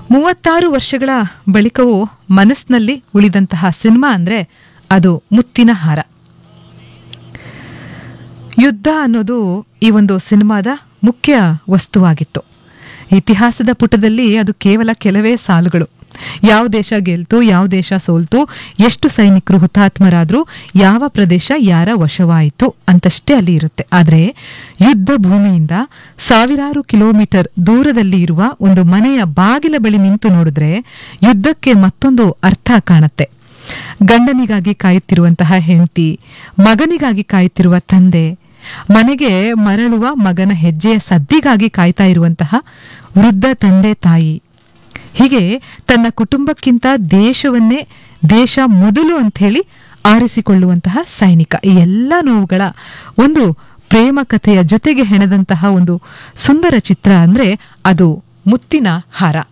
ಮೂವತ್ತಾರು ವರ್ಷಗಳ ಬಳಿಕವೂ ಮನಸ್ಸಿನಲ್ಲಿ ಉಳಿದಂತಹ ಸಿನಿಮಾ ಅಂದ್ರೆ ಅದು ಮುತ್ತಿನ ಹಾರ ಯುದ್ಧ ಅನ್ನೋದು ಈ ಒಂದು ಸಿನಿಮಾದ ಮುಖ್ಯ ವಸ್ತುವಾಗಿತ್ತು ಇತಿಹಾಸದ ಪುಟದಲ್ಲಿ ಅದು ಕೇವಲ ಕೆಲವೇ ಸಾಲುಗಳು ಯಾವ ದೇಶ ಗೆಲ್ತು ಯಾವ ದೇಶ ಸೋಲ್ತು ಎಷ್ಟು ಸೈನಿಕರು ಹುತಾತ್ಮರಾದ್ರು ಯಾವ ಪ್ರದೇಶ ಯಾರ ವಶವಾಯಿತು ಅಂತಷ್ಟೇ ಅಲ್ಲಿ ಇರುತ್ತೆ ಆದರೆ ಯುದ್ಧ ಭೂಮಿಯಿಂದ ಸಾವಿರಾರು ಕಿಲೋಮೀಟರ್ ದೂರದಲ್ಲಿ ಇರುವ ಒಂದು ಮನೆಯ ಬಾಗಿಲ ಬಳಿ ನಿಂತು ನೋಡಿದ್ರೆ ಯುದ್ಧಕ್ಕೆ ಮತ್ತೊಂದು ಅರ್ಥ ಕಾಣತ್ತೆ ಗಂಡನಿಗಾಗಿ ಕಾಯುತ್ತಿರುವಂತಹ ಹೆಂಡತಿ ಮಗನಿಗಾಗಿ ಕಾಯುತ್ತಿರುವ ತಂದೆ ಮನೆಗೆ ಮರಳುವ ಮಗನ ಹೆಜ್ಜೆಯ ಸದ್ದಿಗಾಗಿ ಕಾಯ್ತಾ ಇರುವಂತಹ ವೃದ್ಧ ತಂದೆ ತಾಯಿ ಹೀಗೆ ತನ್ನ ಕುಟುಂಬಕ್ಕಿಂತ ದೇಶವನ್ನೇ ದೇಶ ಮೊದಲು ಅಂಥೇಳಿ ಆರಿಸಿಕೊಳ್ಳುವಂತಹ ಸೈನಿಕ ಈ ಎಲ್ಲ ನೋವುಗಳ ಒಂದು ಪ್ರೇಮ ಕಥೆಯ ಜೊತೆಗೆ ಹೆಣೆದಂತಹ ಒಂದು ಸುಂದರ ಚಿತ್ರ ಅಂದ್ರೆ ಅದು ಮುತ್ತಿನ ಹಾರ